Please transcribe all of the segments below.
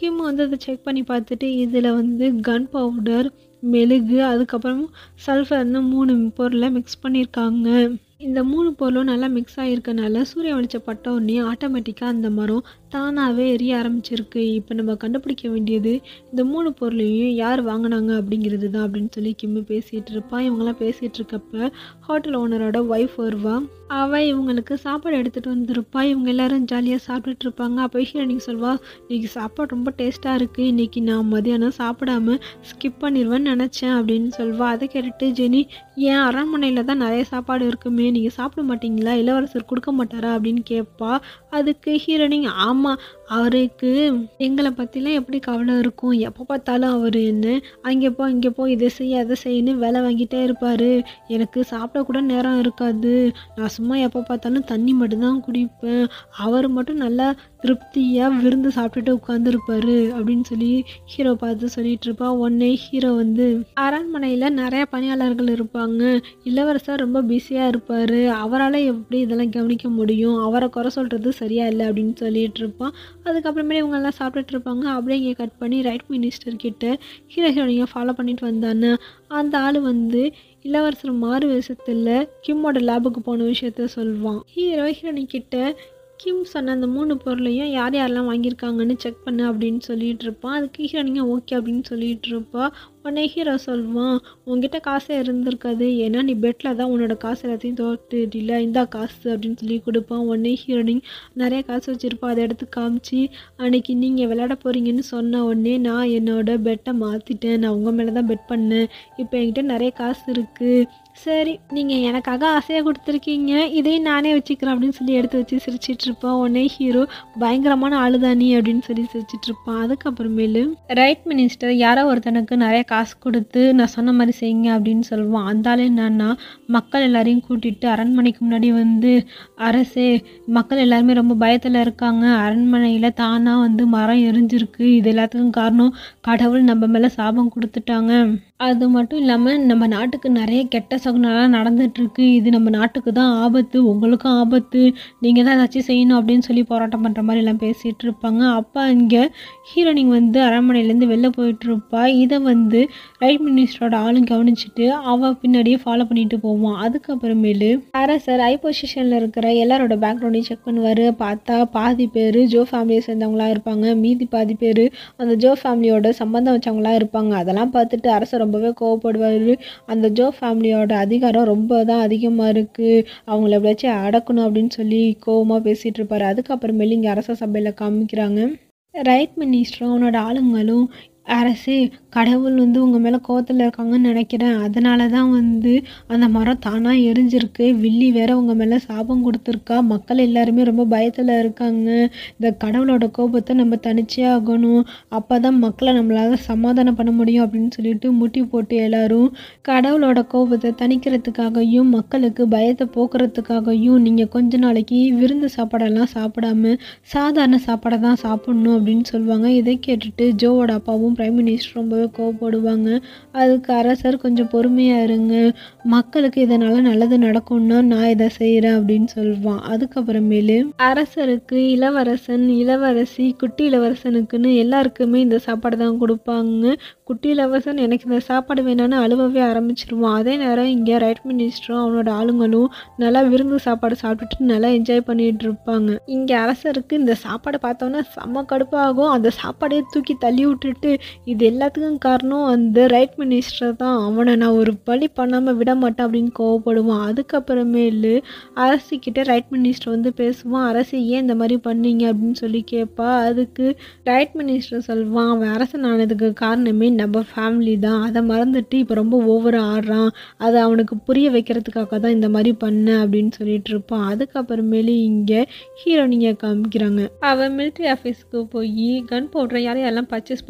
கிம் வந்து அதை செக் பண்ணி பார்த்துட்டு இதில் வந்து கன் பவுடர் மெழுகு அதுக்கப்புறம் சல்ஃபர்னு மூணு பொருளை மிக்ஸ் பண்ணியிருக்காங்க இந்த மூணு பொருளும் நல்லா மிக்ஸ் ஆகிருக்கனால சூரிய வெளிச்சம் பட்ட உடனே ஆட்டோமேட்டிக்காக அந்த மரம் தானாகவே எரிய ஆரம்பிச்சிருக்கு இப்போ நம்ம கண்டுபிடிக்க வேண்டியது இந்த மூணு பொருளையும் யார் வாங்கினாங்க அப்படிங்கிறது தான் அப்படின்னு சொல்லி கிம்மு பேசிகிட்டு இருப்பான் இவங்கெல்லாம் பேசிகிட்டு இருக்கப்ப ஹோட்டல் ஓனரோட ஒய்ஃப் வருவா அவள் இவங்களுக்கு சாப்பாடு எடுத்துகிட்டு வந்திருப்பா இவங்க எல்லாரும் ஜாலியாக சாப்பிட்டுட்டு இருப்பாங்க அப்போ ஹீரோனிக்கு சொல்வா இன்னைக்கு சாப்பாடு ரொம்ப டேஸ்ட்டாக இருக்குது இன்னைக்கு நான் மதியானம் சாப்பிடாம ஸ்கிப் பண்ணிடுவேன்னு நினச்சேன் அப்படின்னு சொல்வா அதை கேட்டுட்டு ஜெனி ஏன் அரண்மனையில் தான் நிறைய சாப்பாடு இருக்குமே நீங்கள் சாப்பிட மாட்டீங்களா இளவரசர் கொடுக்க மாட்டாரா அப்படின்னு கேட்பா அதுக்கு ஹீரோனிங் ஆமாம் அவருக்கு எங்களை பற்றிலாம் எப்படி கவலை இருக்கும் எப்போ பார்த்தாலும் அவர் என்ன அங்கே போ இங்கே போ இதை செய் அதை செய்யன்னு வேலை வாங்கிட்டே இருப்பார் எனக்கு சாப்பிட கூட நேரம் இருக்காது நான் சும்மா எப்போ பார்த்தாலும் தண்ணி மட்டும்தான் குடிப்பேன் அவர் மட்டும் நல்லா திருப்தியாக விருந்து சாப்பிட்டுட்டு உட்காந்துருப்பாரு அப்படின்னு சொல்லி ஹீரோ பார்த்து சொல்லிட்டு இருப்பா உடனே ஹீரோ வந்து அரண்மனையில் நிறைய பணியாளர்கள் இருப்பாங்க இளவரசர் ரொம்ப பிஸியாக இருப்பார் அவரால் எப்படி இதெல்லாம் கவனிக்க முடியும் அவரை குறை சொல்கிறது சரியா இல்லை அப்படின்னு சொல்லிட்டு இருப்பான் அதுக்கப்புறமே இவங்க எல்லாம் சாப்பிட்டுட்டு இருப்பாங்க அப்படியே இங்கே கட் பண்ணி ரைட் மினிஸ்டர் கிட்ட ஹீரோ ஹீரோனியை ஃபாலோ பண்ணிட்டு வந்தானே அந்த ஆள் வந்து இளவரசர் மாறு வேஷத்தில் கிம்மோட லேபுக்கு போன விஷயத்த சொல்வான் ஹீரோ ஹீரோனி கிட்ட கிம் சொன்ன அந்த மூணு பொருளையும் யார் யாரெல்லாம் வாங்கியிருக்காங்கன்னு செக் பண்ணு அப்படின்னு சொல்லிட்டு இருப்பான் அதுக்கு ஹீரோனிங்க ஓகே அப்படின்னு சொல்லிட்டு இருப்பா உடனே ஹீரோ சொல்வான் உங்ககிட்ட காசே இருந்திருக்காது ஏன்னா நீ பெட்டில் தான் உன்னோட காசு எல்லாத்தையும் தோட்டுட்டில இந்தா காசு அப்படின்னு சொல்லி கொடுப்பான் உடனே ஹீரோனிங் நிறைய காசு வச்சுருப்பா அதை எடுத்து காமிச்சு அன்னைக்கு நீங்கள் விளையாட போகிறீங்கன்னு சொன்ன உடனே நான் என்னோட பெட்டை மாற்றிட்டேன் நான் உங்கள் மேலே தான் பெட் பண்ணேன் இப்போ என்கிட்ட நிறைய காசு இருக்குது சரி நீங்கள் எனக்காக ஆசையாக கொடுத்துருக்கீங்க இதையும் நானே வச்சுக்கிறேன் அப்படின்னு சொல்லி எடுத்து வச்சு சிரிச்சிட்டு இருப்பான் உடனே ஹீரோ பயங்கரமான ஆளுதானி அப்படின்னு சொல்லி சிரிச்சிட்டு இருப்பான் அதுக்கப்புறமேலு ரைட் மினிஸ்டர் யாரோ ஒருத்தனுக்கு நிறைய காசு கொடுத்து நான் சொன்ன மாதிரி செய்யுங்க அப்படின்னு சொல்லுவான் அந்த ஆள் என்னன்னா மக்கள் எல்லாரையும் கூட்டிட்டு அரண்மனைக்கு முன்னாடி வந்து அரசே மக்கள் எல்லாருமே ரொம்ப பயத்தில் இருக்காங்க அரண்மனையில் தானாக வந்து மரம் எரிஞ்சிருக்கு இது எல்லாத்துக்கும் காரணம் கடவுள் நம்ம மேலே சாபம் கொடுத்துட்டாங்க அது மட்டும் இல்லாமல் நம்ம நாட்டுக்கு நிறைய கெட்ட சகுனம்லாம் நடந்துட்டுருக்கு இது நம்ம நாட்டுக்கு தான் ஆபத்து உங்களுக்கும் ஆபத்து நீங்கள் தான் ஏதாச்சும் செய்யணும் அப்படின்னு சொல்லி போராட்டம் பண்ணுற மாதிரி எல்லாம் பேசிகிட்டு இருப்பாங்க அப்போ இங்கே ஹீரோனிங் வந்து அரண்மனையிலேருந்து வெளில போயிட்டு இருப்பா இதை வந்து ரைட் மினிஸ்டரோட ஆளும் கவனிச்சுட்டு அவள் பின்னாடியே ஃபாலோ பண்ணிட்டு போவான் அதுக்கப்புறமேலு அரசர் ஐ பொசிஷனில் இருக்கிற எல்லாரோட பேக்ரவுண்டையும் செக் பண்ணுவார் பார்த்தா பாதி பேர் ஜோ ஃபேமிலியை சேர்ந்தவங்களா இருப்பாங்க மீதி பாதி பேர் அந்த ஜோ ஃபேமிலியோட சம்பந்தம் வச்சவங்களா இருப்பாங்க அதெல்லாம் பார்த்துட்டு அரசர் ரொம்பவே கோவப்படுவார் அந்த ஜோ ஃபேமிலியோட அதிகாரம் ரொம்ப தான் அதிகமாக இருக்குது அவங்கள எப்படியாச்சும் அடக்கணும் அப்படின்னு சொல்லி கோவமாக பேசிகிட்டு இருப்பார் அதுக்கப்புறமேலு இங்கே அரச சபையில் காமிக்கிறாங்க ரைட் மினிஸ்டரும் அவனோட ஆளுங்களும் அரசே கடவுள் வந்து உங்கள் மேலே கோவத்தில் இருக்காங்கன்னு நினைக்கிறேன் அதனால தான் வந்து அந்த மரம் தானாக எரிஞ்சிருக்கு வில்லி வேற உங்கள் மேலே சாபம் கொடுத்துருக்கா மக்கள் எல்லாருமே ரொம்ப பயத்தில் இருக்காங்க இந்த கடவுளோட கோபத்தை நம்ம தனிச்சே ஆகணும் அப்போ தான் மக்களை நம்மளால சமாதானம் பண்ண முடியும் அப்படின்னு சொல்லிட்டு முட்டி போட்டு எல்லாரும் கடவுளோட கோபத்தை தணிக்கிறதுக்காகவும் மக்களுக்கு பயத்தை போக்குறதுக்காகவும் நீங்கள் கொஞ்ச நாளைக்கு விருந்து சாப்பாடெல்லாம் சாப்பிடாம சாதாரண சாப்பாடை தான் சாப்பிடணும் அப்படின்னு சொல்லுவாங்க இதை கேட்டுட்டு ஜோவோட அப்பாவும் பிரைம் மினிஸ்டர் ரொம்பவே கோவப்படுவாங்க அதுக்கு அரசர் கொஞ்சம் பொறுமையாக இருங்க மக்களுக்கு இதனால் நல்லது நடக்கும்னா நான் இதை செய்கிறேன் அப்படின்னு சொல்லுவான் அதுக்கப்புறமேலு அரசருக்கு இளவரசன் இளவரசி குட்டி இளவரசனுக்குன்னு எல்லாருக்குமே இந்த சாப்பாடு தான் கொடுப்பாங்க குட்டி இளவரசன் எனக்கு இந்த சாப்பாடு வேணும்னு அழுவவே ஆரம்பிச்சிருவான் அதே நேரம் இங்கே ரைட் மினிஸ்டரும் அவனோட ஆளுங்களும் நல்லா விருந்து சாப்பாடு சாப்பிட்டுட்டு நல்லா என்ஜாய் பண்ணிட்டு இருப்பாங்க இங்கே அரசருக்கு இந்த சாப்பாடை பார்த்தோன்னா செம்ம கடுப்பாகும் அந்த சாப்பாடையே தூக்கி தள்ளி விட்டுட்டு இது எல்லாத்துக்கும் காரணம் அந்த ரைட் மினிஸ்டர் தான் அவனை நான் ஒரு பழி பண்ணாமல் விட மாட்டேன் அப்படின்னு கோவப்படுவான் அதுக்கப்புறமேலு அரசிக்கிட்ட ரைட் மினிஸ்டர் வந்து பேசுவான் அரசு ஏன் இந்த மாதிரி பண்ணீங்க அப்படின்னு சொல்லி கேட்பா அதுக்கு ரைட் மினிஸ்டர் சொல்வான் அவன் அரசன் ஆனதுக்கு காரணமே நம்ம ஃபேமிலி தான் அதை மறந்துட்டு இப்போ ரொம்ப ஓவர் ஆடுறான் அதை அவனுக்கு புரிய வைக்கிறதுக்காக தான் இந்த மாதிரி பண்ணேன் அப்படின்னு சொல்லிட்டு இருப்பான் அதுக்கப்புறமேலு இங்கே ஹீரோனிங்க காமிக்கிறாங்க அவன் மிலிட்ரி ஆஃபீஸ்க்கு போய் கன் பவுடரை யார் யாரெல்லாம் பர்ச்சேஸ் பண்ணியிருக்காங்க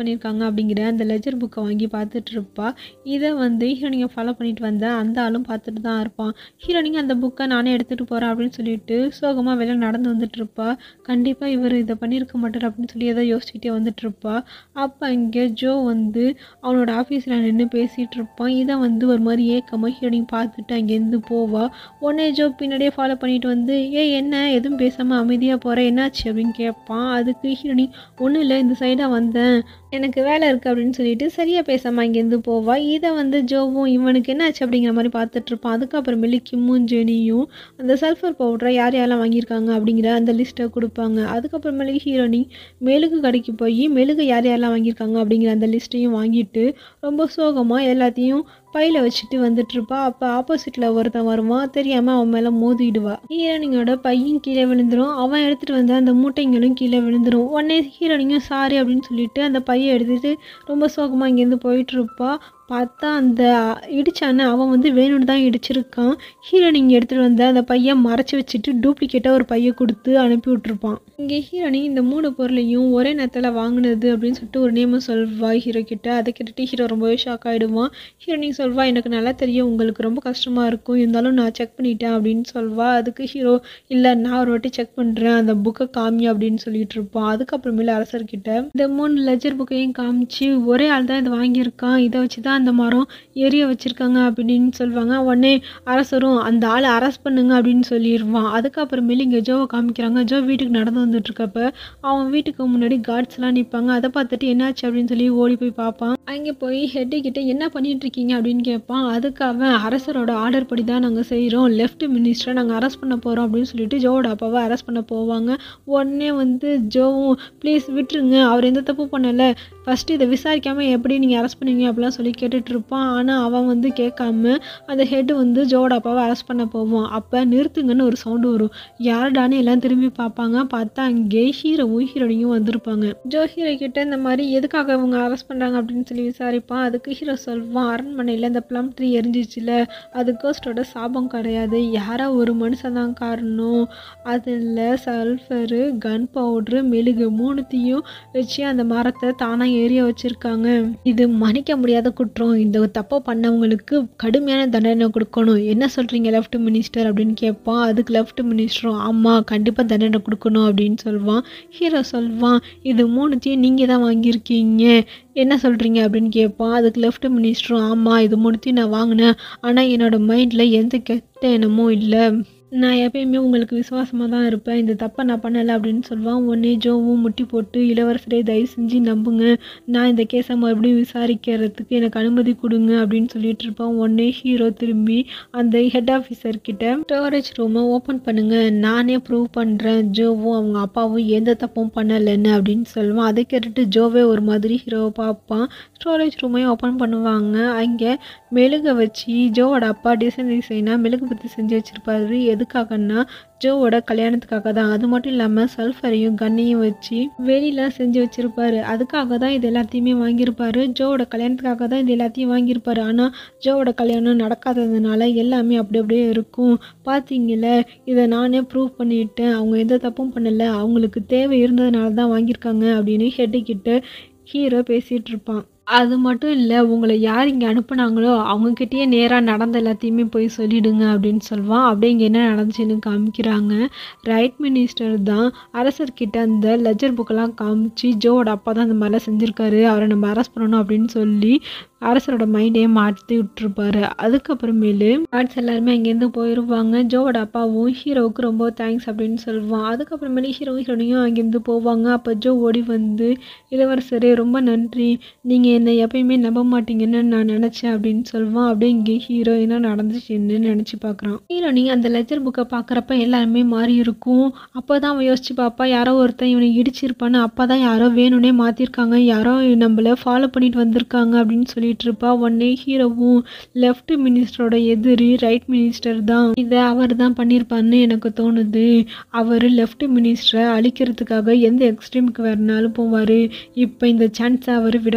அப்படிங்கிற அந்த லெஜர் புக்கை வாங்கி பார்த்துட்டு இருப்பா இதை வந்து ஹீரோனிங்கை ஃபாலோ பண்ணிட்டு வந்த அந்த ஆளும் பார்த்துட்டு தான் இருப்பான் ஹீரோனிங்க அந்த புக்கை நானே எடுத்துகிட்டு போகிறேன் அப்படின்னு சொல்லிட்டு சோகமாக வெளில நடந்து வந்துட்டு இருப்பா கண்டிப்பாக இவர் இதை பண்ணியிருக்க மாட்டார் அப்படின்னு சொல்லி ஏதோ யோசிச்சுட்டே வந்துட்டு இருப்பா அப்போ இங்கே ஜோ வந்து அவனோட ஆஃபீஸில் நின்று பேசிகிட்டு இருப்பான் இதை வந்து ஒரு மாதிரி ஏக்கமாக ஹீரோனிங் பார்த்துட்டு அங்கேருந்து போவா உடனே ஜோ பின்னாடியே ஃபாலோ பண்ணிட்டு வந்து ஏ என்ன எதுவும் பேசாமல் அமைதியாக போகிற என்னாச்சு அப்படின்னு கேட்பான் அதுக்கு ஹீரோனி ஒன்றும் இல்லை இந்த சைடாக வந்தேன் எனக்கு வேலை இருக்குது அப்படின்னு சொல்லிட்டு சரியாக பேசாமல் இங்கேருந்து போவா இதை வந்து ஜோவும் இவனுக்கு என்னாச்சு அப்படிங்கிற மாதிரி பார்த்துட்டு இருப்பான் அதுக்கப்புறமேலு கிம்மும் ஜெனியும் அந்த சல்ஃபர் பவுடரை யார் யாரெல்லாம் வாங்கியிருக்காங்க அப்படிங்கிற அந்த லிஸ்ட்டை கொடுப்பாங்க அதுக்கப்புறமேலு ஹீரோனி மெழுகு கடைக்கு போய் மெழுகு யார் யாரெல்லாம் வாங்கியிருக்காங்க அப்படிங்கிற அந்த லிஸ்ட்டையும் வாங்கிட்டு ரொம்ப சோகமாக எல்லாத்தையும் பையில் வச்சுட்டு வந்துட்டு இருப்பா அப்போ ஆப்போசிட்டில் ஒருத்தன் வருவான் தெரியாமல் அவன் மேலே மோதிடுவா ஹீரோனிங்கோட பையன் கீழே விழுந்துரும் அவன் எடுத்துகிட்டு வந்த அந்த மூட்டைங்களும் கீழே விழுந்துரும் உடனே ஹீரோனிங்கும் சாரி அப்படின்னு சொல்லிட்டு அந்த பையை எடுத்துகிட்டு ரொம்ப சோகமாக இங்கேருந்து போயிட்டு இருப்பா பார்த்தா அந்த இடிச்சானே அவன் வந்து வேணும்னு தான் இடிச்சிருக்கான் ஹீரோனிங் எடுத்துகிட்டு வந்த அந்த பையன் மறைச்சி வச்சுட்டு டூப்ளிகேட்டாக ஒரு பையை கொடுத்து அனுப்பி விட்ருப்பான் இங்கே ஹீரோனி இந்த மூணு பொருளையும் ஒரே நேரத்தில் வாங்கினது அப்படின்னு சொல்லிட்டு ஒரு நேம சொல்வா ஹீரோ கிட்ட அதை கேட்டுட்டு ஹீரோ ரொம்பவே ஷாக் ஆகிடுவான் ஹீரோனி சொல்வா எனக்கு நல்லா தெரியும் உங்களுக்கு ரொம்ப கஷ்டமாக இருக்கும் இருந்தாலும் நான் செக் பண்ணிட்டேன் அப்படின்னு சொல்வா அதுக்கு ஹீரோ இல்லை நான் ஒரு வாட்டி செக் பண்ணுறேன் அந்த புக்கை காமி அப்படின்னு சொல்லிட்டு இருப்பான் அதுக்கப்புறமேல அரசர்கிட்ட இந்த மூணு லெஜர் புக்கையும் காமிச்சு ஒரே ஆள் தான் இதை வாங்கியிருக்கான் இதை வச்சு தான் அந்த மரம் எரிய வச்சுருக்காங்க அப்படின்னு சொல்லுவாங்க உடனே அரசரும் அந்த ஆளை அரெஸ்ட் பண்ணுங்க அப்படின்னு சொல்லிடுவான் அதுக்கப்புறமேல இங்கே ஜோவை காமிக்கிறாங்க ஜோ வீட்டுக்கு நடந்து வந்துட்டுருக்கப்ப அவன் வீட்டுக்கு முன்னாடி கார்ட்ஸ்லாம் நிற்பாங்க அதை பார்த்துட்டு என்னாச்சு அப்படின்னு சொல்லி ஓடி போய் பார்ப்பான் அங்கே போய் ஹெட்டு கிட்ட என்ன பண்ணிட்டு இருக்கீங்க அப்படின்னு கேட்பான் அதுக்கு அவன் அரசரோட ஆர்டர் படி தான் நாங்கள் செய்கிறோம் லெஃப்ட் மினிஸ்டரை நாங்கள் அரெஸ்ட் பண்ண போகிறோம் அப்படின்னு சொல்லிட்டு ஜோவோட அப்பாவை அரெஸ்ட் பண்ண போவாங்க உடனே வந்து ஜோவும் ப்ளீஸ் விட்டுருங்க அவர் எந்த தப்பு பண்ணலை ஃபஸ்ட்டு இதை விசாரிக்காமல் எப்படி நீங்கள் அரெஸ்ட் பண்ணுவீங்க அப்படிலாம் சொல்லி கேட்டுட்டு இருப்பான் ஆனால் அவன் வந்து கேட்காம அந்த ஹெட் வந்து ஜோட அப்பாவை அரெஸ்ட் பண்ண போவான் அப்போ நிறுத்துங்கன்னு ஒரு சவுண்டு வரும் யாருடான்னு எல்லாம் திரும்பி பார்ப்பாங்க பார்த்தா அங்கே ஹீரோவும் ஹீரோனியும் வந்திருப்பாங்க ஜோ ஹீரோ கிட்ட இந்த மாதிரி எதுக்காக இவங்க அரெஸ்ட் பண்ணுறாங்க அப்படின்னு சொல்லி விசாரிப்பான் அதுக்கு ஹீரோ சொல்வான் அரண்மனையில் இந்த ப்ளம் ட்ரீ எரிஞ்சிச்சுல அது கோஸ்டோட சாபம் கிடையாது யாரோ ஒரு மனுஷன் தான் காரணம் அதில் சல்ஃபரு கன் பவுட்ரு மெழுகு மூணுத்தையும் வச்சு அந்த மரத்தை தானாக எரிய வச்சுருக்காங்க இது மன்னிக்க முடியாத குற்றம் இந்த தப்பை பண்ணவங்களுக்கு கடுமையான தண்டனை கொடுக்கணும் என்ன சொல்கிறீங்க லெஃப்ட் மினிஸ்டர் அப்படின்னு கேட்பான் அதுக்கு லெஃப்ட் மினிஸ்டரும் ஆமாம் கண்டிப்பாக தண்டனை கொடுக்கணும் அப்படின்னு சொல்லுவான் ஹீரோ சொல்வான் இது மூணுத்தையும் நீங்கள் தான் வாங்கியிருக்கீங்க என்ன சொல்கிறீங்க அப்படின்னு கேட்பான் அதுக்கு லெஃப்ட் மினிஸ்டரும் ஆமாம் இது மூணுத்தையும் நான் வாங்கினேன் ஆனால் என்னோட மைண்டில் எந்த கெட்ட எண்ணமும் இல்லை நான் எப்பயுமே உங்களுக்கு விசுவாசமாக தான் இருப்பேன் இந்த தப்பை நான் பண்ணலை அப்படின்னு சொல்லுவான் உடனே ஜோவும் முட்டி போட்டு இளவரசரை தயவு செஞ்சு நம்புங்க நான் இந்த கேஸை மறுபடியும் விசாரிக்கிறதுக்கு எனக்கு அனுமதி கொடுங்க அப்படின்னு சொல்லிட்டு இருப்பான் உடனே ஹீரோ திரும்பி அந்த ஹெட் ஆஃபீஸர் கிட்ட ஸ்டோரேஜ் ரூமை ஓப்பன் பண்ணுங்க நானே ப்ரூவ் பண்ணுறேன் ஜோவும் அவங்க அப்பாவும் எந்த தப்பும் பண்ணலைன்னு அப்படின்னு சொல்லுவான் அதை கேட்டுட்டு ஜோவே ஒரு மாதிரி ஹீரோவை பார்ப்பான் ஸ்டோரேஜ் ரூமையும் ஓப்பன் பண்ணுவாங்க அங்கே மெழுகை வச்சு ஜோவோட அப்பா டிசைன் டிசைனாக மெழுகு பற்றி செஞ்சு வச்சுருப்பாரு எதுக்காகன்னா ஜோவோட கல்யாணத்துக்காக தான் அது மட்டும் இல்லாமல் சல்ஃபரையும் கன்னையும் வச்சு வெளியில் செஞ்சு வச்சுருப்பாரு அதுக்காக தான் இது எல்லாத்தையுமே வாங்கியிருப்பாரு ஜோவோட கல்யாணத்துக்காக தான் இது எல்லாத்தையும் வாங்கியிருப்பாரு ஆனால் ஜோவோட கல்யாணம் நடக்காததுனால எல்லாமே அப்படி அப்படியே இருக்கும் பார்த்தீங்களே இதை நானே ப்ரூவ் பண்ணிட்டேன் அவங்க எந்த தப்பும் பண்ணலை அவங்களுக்கு தேவை இருந்ததுனால தான் வாங்கியிருக்காங்க அப்படின்னு ஹெட்டு கிட்ட ஹீரோ பேசிகிட்டு இருப்பான் அது மட்டும் இல்லை உங்களை யார் இங்கே அனுப்புனாங்களோ அவங்கக்கிட்டேயே நேராக நடந்த எல்லாத்தையுமே போய் சொல்லிடுங்க அப்படின்னு சொல்லுவான் அப்படியே இங்கே என்ன நடந்துச்சுன்னு காமிக்கிறாங்க ரைட் மினிஸ்டர் தான் அரசர்கிட்ட அந்த லெஜர் புக்கெல்லாம் காமிச்சு ஜோவோட அப்பா தான் இந்த மாதிரிலாம் செஞ்சுருக்காரு அவரை நம்ம அரெஸ்ட் பண்ணணும் அப்படின்னு சொல்லி அரசரோட மைண்டே மாற்றி விட்டுருப்பாரு அதுக்கப்புறமேலு ஆர்ட்ஸ் எல்லாருமே அங்கேருந்து போயிடுவாங்க ஜோவோட அப்பாவும் ஹீரோவுக்கு ரொம்ப தேங்க்ஸ் அப்படின்னு சொல்லுவான் அதுக்கப்புறமேலு ஹீரோ ஹீரோனையும் அங்கேருந்து போவாங்க அப்போ ஜோ ஓடி வந்து இளவரசரே ரொம்ப நன்றி நீங்கள் என்னை எப்பயுமே நம்ப மாட்டீங்கன்னு நான் நினச்சேன் அப்படின்னு சொல்லுவான் அப்படியே இங்கே ஹீரோ என்ன நடந்துச்சுன்னு நினச்சி பார்க்குறான் ஹீரோனி அந்த லெஜர் புக்கை பார்க்குறப்ப எல்லாருமே மாறி இருக்கும் அப்போ தான் அவன் யோசிச்சு பார்ப்பா யாரோ ஒருத்தன் இவனை இடிச்சிருப்பான்னு அப்போ தான் யாரோ வேணும்னே மாற்றிருக்காங்க யாரோ நம்மளை ஃபாலோ பண்ணிட்டு வந்திருக்காங்க அப்படின்னு சொல்லிட்டு இருப்பா உடனே ஹீரோவும் லெஃப்ட் மினிஸ்டரோட எதிரி ரைட் மினிஸ்டர் தான் இதை அவர் தான் பண்ணியிருப்பாருன்னு எனக்கு தோணுது அவர் லெஃப்ட் மினிஸ்டரை அழிக்கிறதுக்காக எந்த எக்ஸ்ட்ரீமுக்கு வேறுனாலும் போவார் இப்போ இந்த சான்ஸை அவர் விட மாட்டார்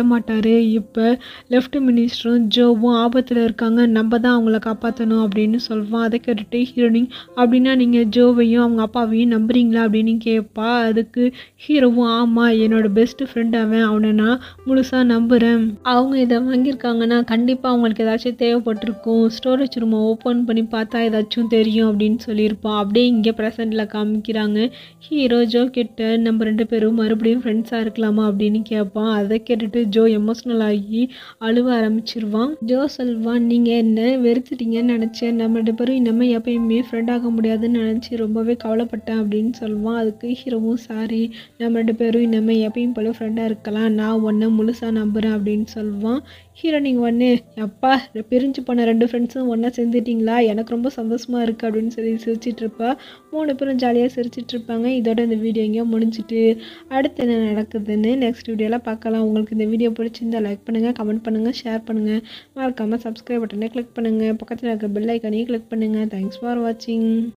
சொல்லுவார் இப்போ லெஃப்ட் மினிஸ்டரும் ஜோவும் ஆபத்தில் இருக்காங்க நம்ம தான் அவங்கள காப்பாற்றணும் அப்படின்னு சொல்லுவான் அதை கேட்டுட்டு ஹீரோனிங் அப்படின்னா நீங்கள் ஜோவையும் அவங்க அப்பாவையும் நம்புறீங்களா அப்படின்னு கேட்பா அதுக்கு ஹீரோவும் ஆமாம் என்னோட பெஸ்ட் ஃப்ரெண்ட் அவன் அவனை நான் முழுசாக நம்புகிறேன் அவங்க இதை வாங்கியிருக்காங்கன்னா கண்டிப்பாக அவங்களுக்கு ஏதாச்சும் தேவைப்பட்டிருக்கும் ஸ்டோரேஜ் ரூமை ஓப்பன் பண்ணி பார்த்தா ஏதாச்சும் தெரியும் அப்படின்னு சொல்லியிருப்பான் அப்படியே இங்கே ப்ரெசண்டில் காமிக்கிறாங்க ஹீரோ ஜோ கிட்ட நம்ம ரெண்டு பேரும் மறுபடியும் ஃப்ரெண்ட்ஸாக இருக்கலாமா அப்படின்னு கேட்பான் அதை கேட்டுட்டு ஜோ எமோஷ்னல் ஆகி அழுவ ஆரம்பிச்சிருவான் ஜோ சொல்வான் நீங்கள் என்ன வெறுத்துட்டீங்கன்னு நினச்சேன் நம்ம ரெண்டு பேரும் இனிமேல் எப்பயுமே ஃப்ரெண்ட் ஆக முடியாதுன்னு நினச்சி ரொம்பவே கவலைப்பட்டேன் அப்படின்னு சொல்லுவான் அதுக்கு ஹீரோவும் சாரி நம்ம ரெண்டு பேரும் இனிமேல் எப்பயும் போல ஃப்ரெண்டாக இருக்கலாம் நான் ஒன்றை முழுசாக நம்புகிறேன் அப்படின்னு சொல்லுவான் ஹீரோ நீங்கள் ஒன்று அப்பா பிரிஞ்சு போன ரெண்டு ஃப்ரெண்ட்ஸும் ஒன்றா சேர்ந்துட்டிங்களா எனக்கு ரொம்ப சந்தோஷமாக இருக்குது அப்படின்னு சொல்லி சிரிச்சிட்டு இருப்பா மூணு பேரும் ஜாலியாக சிரிச்சிட்டு இருப்பாங்க இதோட இந்த வீடியோ எங்கேயோ முடிஞ்சிட்டு அடுத்து என்ன நடக்குதுன்னு நெக்ஸ்ட் வீடியோவில் பார்க்கலாம் உங்களுக்கு இந்த வீடியோ பிடிச்சிருந்தா லைக் பண்ணுங்கள் கமெண்ட் பண்ணுங்கள் ஷேர் பண்ணுங்கள் மறக்காமல் சப்ஸ்கிரைப் பட்டனை கிளிக் பண்ணுங்கள் பக்கத்தில் இருக்க பெல் ஐக்கானையும் கிளிக் பண்ணுங்கள் தேங்க்ஸ் ஃபார் வாட்சிங்